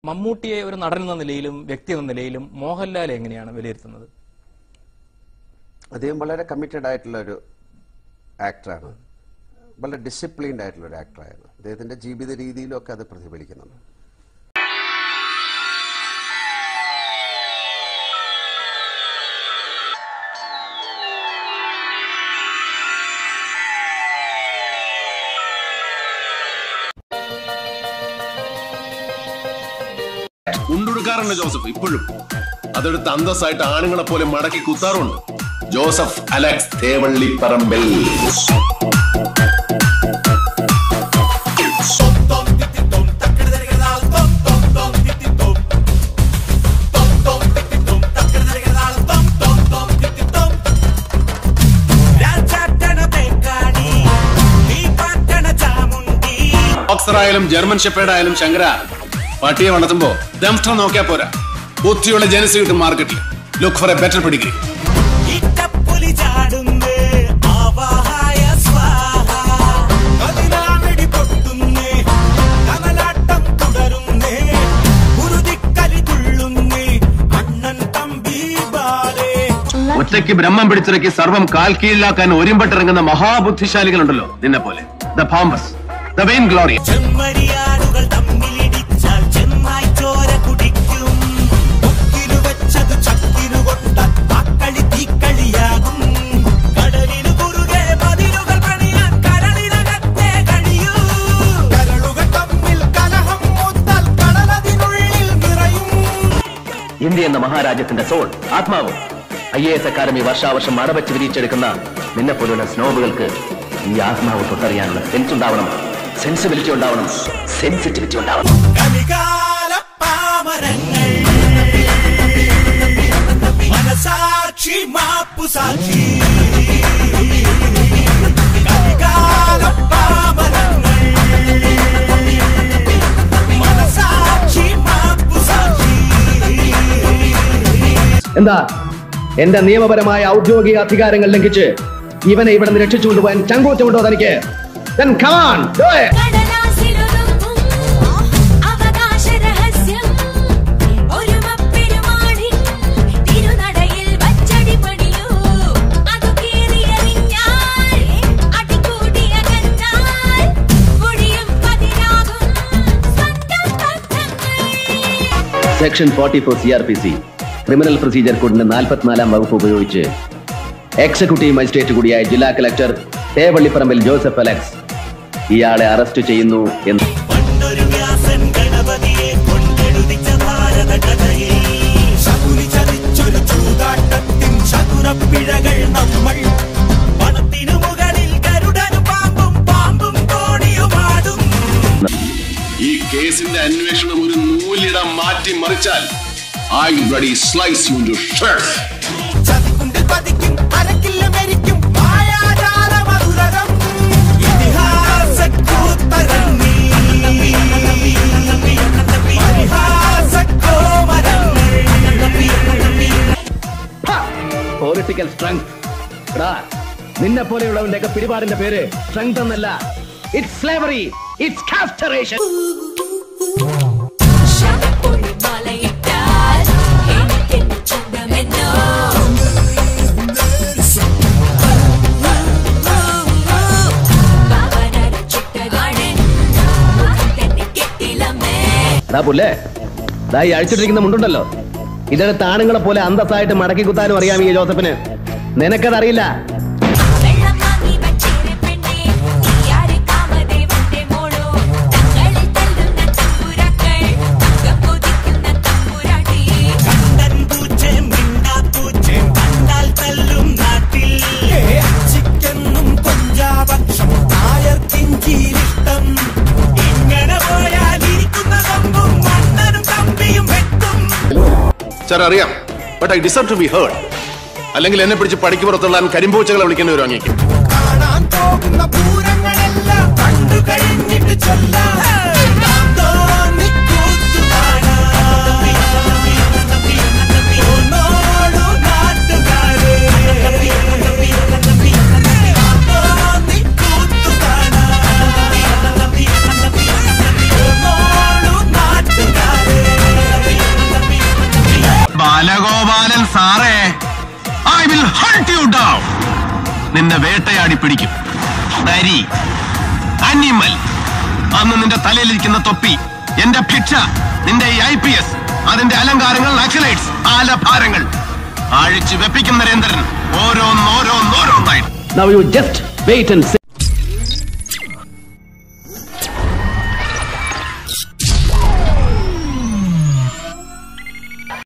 മമ്മൂട്ടിയെ ഒരു നടൻ എന്ന നിലയിലും വ്യക്തി എന്ന നിലയിലും മോഹൻലാൽ എങ്ങനെയാണ് വിലയിരുത്തുന്നത് അദ്ദേഹം വളരെ കമ്മിറ്റഡ് ആയിട്ടുള്ള ഒരു ആക്ടറാണ് വളരെ ഡിസിപ്ലിൻഡ് ആയിട്ടുള്ള ഒരു ആക്ടറായിരുന്നു അദ്ദേഹത്തിന്റെ ജീവിത രീതിയിലും ഒക്കെ അത് പ്രതിഫലിക്കുന്നുണ്ട് ഉണ്ടുടുക്കാറുണ്ട് ജോസഫ് ഇപ്പോഴും അതെടുത്ത് അന്തസ്സായിട്ട് ആണുങ്ങളെ പോലെ മടക്കി കുത്താറുണ്ട് ജോസഫ് അലക്സ് തേവള്ളിപ്പറമ്പൽ ബോക്സർ ആയാലും ജർമ്മൻ ഷെപ്പേഡ് ആയാലും ശങ്കര പട്ടിയെ വളർത്തുമ്പോ ദംഷ്ടം നോക്കിയാ പോരാ ബുദ്ധിയുള്ള ജനസ് കിട്ടും മാർക്കറ്റിൽ ലുക്ക് ഫോർ എ ബെറ്റർ പിടിക്കരി ഇട്ടപ്പുലി ചാടുന്നേ ആവാഹായ സ്വാഹ അതിനാവടി പൊട്ടുന്നേ കമലാട്ടം തുടരുന്നേ ഉരുതിക്കലി തുള്ളുന്നേ അണ്ണൻ തമ്പി ബാലേ ഒറ്റയ്ക്ക് ബ്രഹ്മം പിടിച്ചിറക്കി സർവം കാൽ കീഴിലാക്കാൻ ഒരുമ്പട്ടിറങ്ങുന്ന മഹാബുദ്ധിശാലികളുണ്ടല്ലോ നിന്നെ പോലെ the pompous the vain glory ചെമ്മരിയാടുകൾ തമ്മിലിടിച്ചാൽ ചെന്നായി ചോര കുടിക്കും കൊക്കിനു വെച്ചത് ചക്കിനു കൊണ്ട ആക്കളി തീക്കളിയാകും കടലിനു കുറുകെ മതിലുകൾ പണിയാൻ കരളിനകത്തെ കഴിയൂ കരളുകൾ തമ്മിൽ കലഹം മൂത്താൽ കടലതിനുള്ളിൽ നിറയും ഇന്ത്യ എന്ന മഹാരാജ്യത്തിന്റെ സോൾ ആത്മാവ് ഐ എ എസ് അക്കാദമി വർഷാവർഷം മറവച്ച് വിരിച്ചെടുക്കുന്ന നിന്നെ പോലുള്ള സ്നോബുകൾക്ക് ഈ ആത്മാവ് തൊട്ടറിയാനുള്ള സെൻസ് ഉണ്ടാവണം സെൻസിബിലിറ്റി ഉണ്ടാവണം സെൻസിറ്റിവിറ്റി ഉണ്ടാവണം കലികാല പാമരങ്ങൾ മനസാക്ഷി മാപ്പു സാക്ഷി കലികാല പാമരങ്ങൾ മനസാക്ഷി മാപ്പു സാക്ഷി എന്താ എന്റെ നിയമപരമായ ഔദ്യോഗിക അധികാരങ്ങൾ ലംഘിച്ച് ഇവനെ ഇവിടെ നിന്ന് രക്ഷിച്ചുകൊണ്ടുപോകാൻ ചങ്കൂറ്റമുണ്ടോ തനിക്ക് Then come on, do it. കടലാസിലൊതുങ്ങും അവകാശ രഹസ്യം ഒരുമപ്പെരുമാളിൻ തിരുനടയിൽ വച്ചടി പണിയൂ അതു കീറിയറിഞ്ഞാൽ അടികൂടിയകന്നാൽ പൊടിയും പതിരാകും സ്വന്തം ബന്ധങ്ങൾ section forty four C R P C criminal procedure കോഡിന്റെ നാൽപ്പത്തിനാലാം വകുപ്പ് ഉപയോഗിച്ച് എക്സിക്യൂട്ടീവ് മജിസ്ട്രേറ്റ് കൂടിയായ ജില്ലാ കളക്ടർ തേവള്ളിപ്പറമ്പിൽ ജോസഫ് അലക്സ് ഇയാളെ അറസ്റ്റ് ചെയ്യുന്നു എന്ന് പണ്ടൊരു വ്യാസൻ ഗണപതിയെ കൊണ്ടെഴുതിച്ച ഭാരത കഥയിൽ ശകുനി ചതിച്ചൊരു ചൂതാട്ടത്തിൻ ചതുരപ്പിഴകൾ നമ്മൾ പണത്തിനു മുകളിൽ ഗരുഡനും പാമ്പും പാമ്പും കോടിയുമാടും ഈ കേസിന്റെ അന്വേഷണം ഒരു നൂലിടം മാറ്റി മറിച്ചാൽ I bloody slice you to shirt ചതിക്കുണ്ടിൽ പതിക്കും അരക്കില്ല മരിക്കും മായാജാല മധുരം ഇതിഹാസ കൂത്തരങ്ങി പരിഹാസ പൊളിറ്റിക്കൽ സ്ട്രെങ്ത് നിന്നെ പോലെയുള്ളവന്റെ ഒക്കെ പിടിപാടിന്റെ പേര് സ്ട്രെങ്ത് എന്നല്ല ഇറ്റ്സ് സ്ലേവറി ഇറ്റ്സ് കാസ്റ്ററേഷൻ ശവപ്പൊഴിമാലയിട്ടാൽ എനിക്കെന്റെ ചന്തമെന്നോ പവനരച്ചിട്ടകാണൻ മുഖത്തെന്നെ കെട്ടിലമ്മേ എടാ പുല്ലേ ദാ ഈ അഴിച്ചിട്ടിരിക്കുന്ന മുണ്ടുണ്ടല്ലോ ഇതെടുത്ത് ആണുങ്ങളെ പോലെ അന്തസ്സായിട്ട് മടക്കി കുത്താനും അറിയാം ഈ ജോസഫിന് നിനക്കതറിയില്ല വെള്ളം വാങ്ങി വച്ചേരെ പെണ്ണേ നീയാരെ കാമദേവന്റെ മോളോ തങ്ങളിൽ തല്ലുന്ന തമ്പുരാക്കൾ തങ്കം കൊതിക്കുന്ന തമ്പുരാട്ടി കണ്ടൻ പൂച്ചയും മിണ്ടാപ്പൂച്ചയും കണ്ടാൽ തല്ലും നാട്ടിൽ ചിക്കെന്നും കൊഞ്ചാപക്ഷം നായർക്കിഞ്ചിയിലിഷ്ടം ഇങ്ങനെ പോയാൽ ഇരിക്കുന്ന കമ്പും മണ്ണനും കമ്പിയും വെട്ടും സാർ അറിയാം but I deserve to be heard അല്ലെങ്കിൽ എന്നെ പിടിച്ച് പടിക്ക് പുറത്തുള്ള കരിമ്പൂച്ചകളെ വിളിക്കേണ്ടി വരും അങ്ങേക്ക് കാണാൻ പോകുന്ന പൂരങ്ങളെല്ലാം കണ്ടു കഴിഞ്ഞിട്ട് ചൊല്ലാം നാം തോന്നിക്കൂത്തു കാണാം. പോന്നോളൂ നാട്ടുകാരേ. നാം തോന്നിക്കൂത്തു കാണാം. പോന്നോളൂ നാട്ടുകാരേ ബാലഗോപാലൻ സാറേ I will hunt you down നിന്നെ വേട്ടയാടി പിടിക്കും നരി അനിമൽ അന്ന് നിന്റെ തലയിലിരിക്കുന്ന തൊപ്പി എന്റെ ഭിക്ഷ നിന്റെ ഈ ഐ പി എസ് അതിന്റെ അലങ്കാരങ്ങൾ നക്സലൈറ്റ്സ് ആലഭാരങ്ങൾ അഴിച്ചു വെപ്പിക്കും Narendran ഓരോന്നോരോന്നോരോന്നായിട്ട് Now you just wait and see.